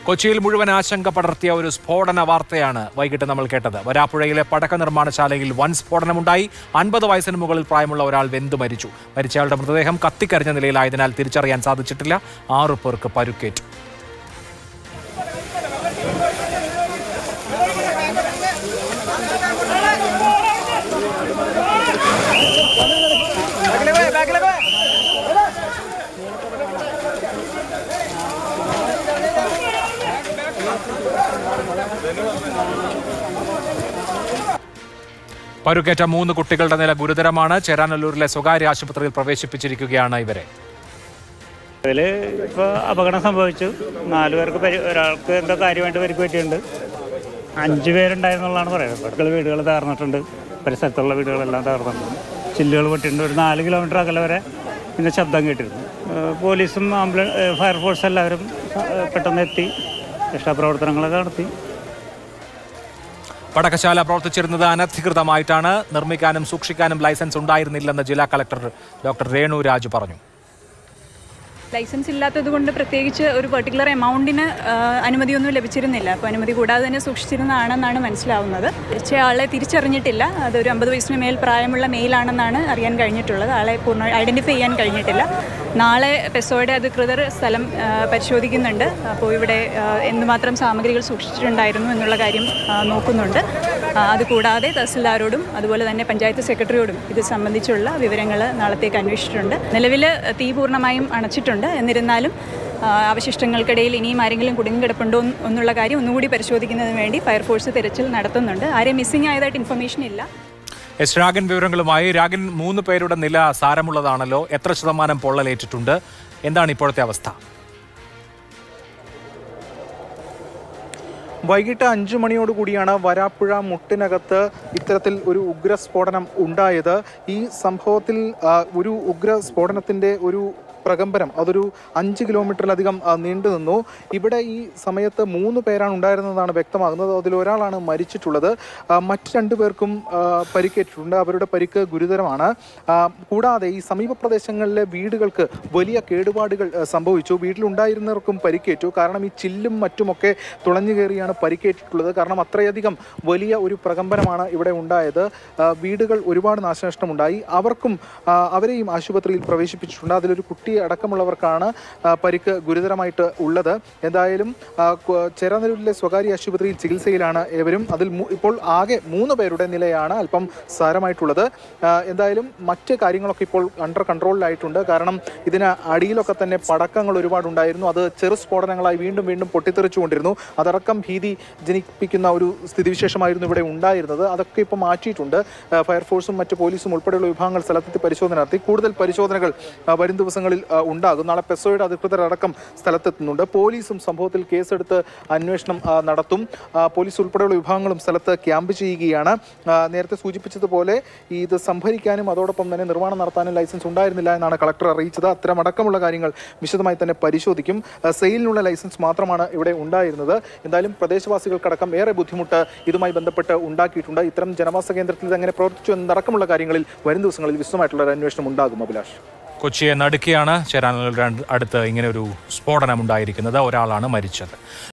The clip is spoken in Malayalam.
കൊച്ചിയിൽ മുഴുവൻ ആശങ്ക പടർത്തിയ ഒരു സ്ഫോടന വാർത്തയാണ് വൈകിട്ട് നമ്മൾ കേട്ടത് വരാപ്പുഴയിലെ പടക്ക നിർമ്മാണശാലയിൽ വൻ സ്ഫോടനമുണ്ടായി അൻപത് വയസ്സിന് മുകളിൽ പ്രായമുള്ള ഒരാൾ വെന്തു മരിച്ചു മരിച്ചയാളുടെ മൃതദേഹം കത്തിക്കരിഞ്ഞ നിലയിലായതിനാൽ തിരിച്ചറിയാൻ സാധിച്ചിട്ടില്ല ആറു പേർക്ക് പരുക്കേറ്റു പരുക്കേറ്റ മൂന്ന് കുട്ടികളുടെ നില ഗുരുതരമാണ് ചേരാനല്ലൂരിലെ സ്വകാര്യ ആശുപത്രിയിൽ പ്രവേശിപ്പിച്ചിരിക്കുകയാണ് ഇവരെ അതിൽ ഇപ്പോൾ അപകടം സംഭവിച്ചു നാല് പേർക്ക് പരി ഒരാൾക്ക് എന്തോ കാര്യമായിട്ട് പരിക്ക് പറ്റിയിട്ടുണ്ട് അഞ്ച് പേരുണ്ടായിരുന്നുള്ളതാണ് പറയുന്നത് അടുക്കള വീടുകൾ തകർന്നിട്ടുണ്ട് പരിസരത്തുള്ള വീടുകളെല്ലാം തകർന്നിട്ടുണ്ട് ചില്ലുകൾ പൊട്ടിയിട്ടുണ്ട് ഒരു നാല് കിലോമീറ്റർ അകലെ വരെ പിന്നെ ശബ്ദം കേട്ടിരുന്നു ഏഹ് പോലീസും ആംബുലൻസ് ഫയർഫോഴ്സ് എല്ലാവരും ഏഹ് പെട്ടെന്ന് എത്തി രക്ഷാപ്രവർത്തനങ്ങളൊക്കെ നടത്തി പടക്കശാല പ്രവർത്തിച്ചിരുന്നത് അനധികൃതമായിട്ടാണ് നിർമ്മിക്കാനും സൂക്ഷിക്കാനും ലൈസൻസ് ഉണ്ടായിരുന്നില്ലെന്ന് ജില്ലാ കളക്ടർ ഡോക്ടർ രേണു രാജു പറഞ്ഞു ലൈസൻസ് ഇല്ലാത്തത് കൊണ്ട് പ്രത്യേകിച്ച് ഒരു പെർട്ടിക്കുലർ എമൗണ്ടിന് അനുമതിയൊന്നും ലഭിച്ചിരുന്നില്ല അപ്പോൾ അനുമതി കൂടാതെ തന്നെ സൂക്ഷിച്ചിരുന്നതാണെന്നാണ് മനസ്സിലാവുന്നത് മരിച്ച ആളെ തിരിച്ചറിഞ്ഞിട്ടില്ല അതൊരു അമ്പത് വയസ്സിന് മേൽ പ്രായമുള്ള മെയിലാണെന്നാണ് അറിയാൻ കഴിഞ്ഞിട്ടുള്ളത് ആളെ പൂർണ്ണ ഐഡൻറ്റിഫൈ ചെയ്യാൻ കഴിഞ്ഞിട്ടില്ല നാളെ പെസോയുടെ അധികൃതർ സ്ഥലം ആ, പരിശോധിക്കുന്നുണ്ട് അപ്പോൾ ഇവിടെ ആ, എന്തുമാത്രം സാമഗ്രികൾ സൂക്ഷിച്ചിട്ടുണ്ടായിരുന്നു എന്നുള്ള കാര്യം ആ, നോക്കുന്നുണ്ട് ആ, അതുകൂടാതെ തഹസിൽദാരോടും അതുപോലെ തന്നെ പഞ്ചായത്ത് സെക്രട്ടറിയോടും ഇത് സംബന്ധിച്ചുള്ള വിവരങ്ങൾ നാളത്തേക്ക് അന്വേഷിച്ചിട്ടുണ്ട് നിലവിൽ തീ പൂർണ്ണമായും അണച്ചിട്ടുണ്ട് എന്നിരുന്നാലും ആ, അവശിഷ്ടങ്ങൾക്കിടയിൽ ഇനിയും ആരെങ്കിലും കുടുങ്ങിക്കിടപ്പുണ്ടോ എന്ന് എന്നുള്ള കാര്യം ഒന്നുകൂടി പരിശോധിക്കുന്നതിന് വേണ്ടി ഫയർഫോഴ്സ് തിരച്ചിൽ നടത്തുന്നുണ്ട് ആരെയും മിസ്സിംഗ് ആയതായിട്ട് ഇൻഫർമേഷൻ ഇല്ല എസ് രാഗൻ വിവരങ്ങളുമായി രാഗൻ മൂന്ന് പേരുടെ നില സാരമുള്ളതാണല്ലോ എത്ര ശതമാനം പൊള്ളലേറ്റിട്ടുണ്ട് എന്താണ് ഇപ്പോഴത്തെ അവസ്ഥ വൈകിട്ട് അഞ്ചു മണിയോടുകൂടിയാണ് വരാപ്പുഴ മുട്ടിനകത്ത് ഇത്തരത്തിൽ ഒരു ഉഗ്ര സ്ഫോടനം ഉണ്ടായത് ഈ സംഭവത്തിൽ ആ, ഒരു ഉഗ്ര സ്ഫോടനത്തിൻ്റെ ഒരു പ്രകമ്പനം അതൊരു അഞ്ച് കിലോമീറ്ററിലധികം ആ, നീണ്ടു നിന്നു ഇവിടെ ഈ സമയത്ത് മൂന്ന് പേരാണ് ഉണ്ടായിരുന്നതാണ് വ്യക്തമാകുന്നത് അതിൽ ഒരാളാണ് മരിച്ചിട്ടുള്ളത് ആ, മറ്റ് രണ്ടു പേർക്കും ആ, പരിക്കേറ്റിട്ടുണ്ട് അവരുടെ പരിക്ക് ഗുരുതരമാണ് ആ, കൂടാതെ ഈ സമീപ പ്രദേശങ്ങളിലെ വീടുകൾക്ക് വലിയ കേടുപാടുകൾ ആ, സംഭവിച്ചു വീട്ടിലുണ്ടായിരുന്നവർക്കും പരിക്കേറ്റു കാരണം ഈ ചില്ലും മറ്റുമൊക്കെ തുളഞ്ഞു കയറിയാണ് പരിക്കേറ്റിട്ടുള്ളത് കാരണം അത്രയധികം വലിയ ഒരു പ്രകമ്പനമാണ് ഇവിടെ ഉണ്ടായത് ആ, വീടുകൾ ഒരുപാട് നാശനഷ്ടമുണ്ടായി അവർക്കും ആ, അവരെയും ആശുപത്രിയിൽ പ്രവേശിപ്പിച്ചിട്ടുണ്ട് അതിലൊരു കുട്ടി അടക്കമുള്ളവർക്കാണ് ആ, പരിക്ക് ഗുരുതരമായിട്ട് ഉള്ളത് എന്തായാലും ആ, കു- ചേരാനെല്ലൂരിലെ സ്വകാര്യ ആശുപത്രിയിൽ ചികിത്സയിലാണ് ഏവരും അതിൽ മൂ- ഇപ്പോൾ ആകെ മൂന്ന് പേരുടെ നിലയാണ് അല്പം സാരമായിട്ടുള്ളത് ആ, എന്തായാലും മറ്റ് കാര്യങ്ങളൊക്കെ ഇപ്പോൾ അണ്ടർ കൺട്രോളിലായിട്ടുണ്ട് കാരണം ഇതിന് അടിയിലൊക്കെ തന്നെ പടക്കങ്ങൾ ഒരുപാടുണ്ടായിരുന്നു അത് ചെറു സ്ഫോടനങ്ങളായി വീണ്ടും വീണ്ടും പൊട്ടിത്തെറിച്ചുകൊണ്ടിരുന്നു അതടക്കം ഭീതി ജനിപ്പിക്കുന്ന ഒരു സ്ഥിതിവിശേഷമായിരുന്നു ഇവിടെ ഉണ്ടായിരുന്നത് അതൊക്കെ ഇപ്പോൾ മാറ്റിയിട്ടുണ്ട് ആ, ഫയർഫോഴ്സും മറ്റ് പോലീസും ഉൾപ്പെടെയുള്ള വിഭാഗങ്ങൾ സ്ഥലത്തെത്തി പരിശോധന നടത്തി കൂടുതൽ പരിശോധനകൾ ആ, വരും ദിവസങ്ങളിൽ ആ, ഉണ്ടാകും നാളെ പെസോയുടെ അധികൃതരടക്കം സ്ഥലത്തെത്തുന്നുണ്ട് പോലീസും സംഭവത്തിൽ കേസെടുത്ത് അന്വേഷണം ആ, നടത്തും ആ, പോലീസ് ഉൾപ്പെടെയുള്ള വിഭാഗങ്ങളും സ്ഥലത്ത് ക്യാമ്പ് ചെയ്യുകയാണ് ആ, നേരത്തെ സൂചിപ്പിച്ചതുപോലെ ഈ ഇത് സംഭരിക്കാനും അതോടൊപ്പം തന്നെ നിർമ്മാണം നടത്താനും ലൈസൻസ് ഉണ്ടായിരുന്നില്ല എന്നാണ് കളക്ടർ അറിയിച്ചത് അത്തരം അടക്കമുള്ള കാര്യങ്ങൾ വിശദമായി തന്നെ പരിശോധിക്കും ആ, സെയിലിനുള്ള ലൈസൻസ് മാത്രമാണ് ഇവിടെ ഉണ്ടായിരുന്നത് എന്തായാലും പ്രദേശവാസികൾക്കടക്കം ഏറെ ബുദ്ധിമുട്ട് ഇതുമായി ബന്ധപ്പെട്ട് ഉണ്ടാക്കിയിട്ടുണ്ട് ഇത്തരം ജനവാസ കേന്ദ്രത്തിൽ ഇത് എങ്ങനെ പ്രവർത്തിച്ചു എന്നടക്കമുള്ള കാര്യങ്ങളിൽ വരും ദിവസങ്ങളിൽ വിശദമായിട്ടുള്ള ഒരു അന്വേഷണം ഉണ്ടാകും അഭിലാഷ് കൊച്ചിയെ നടുക്കിയാണ് ചേരാനല്ലൂർ അടുത്ത് ഇങ്ങനെ ഒരു സ്ഫോടനം ഉണ്ടായിരിക്കുന്നത് ഒരാളാണ് മരിച്ചത്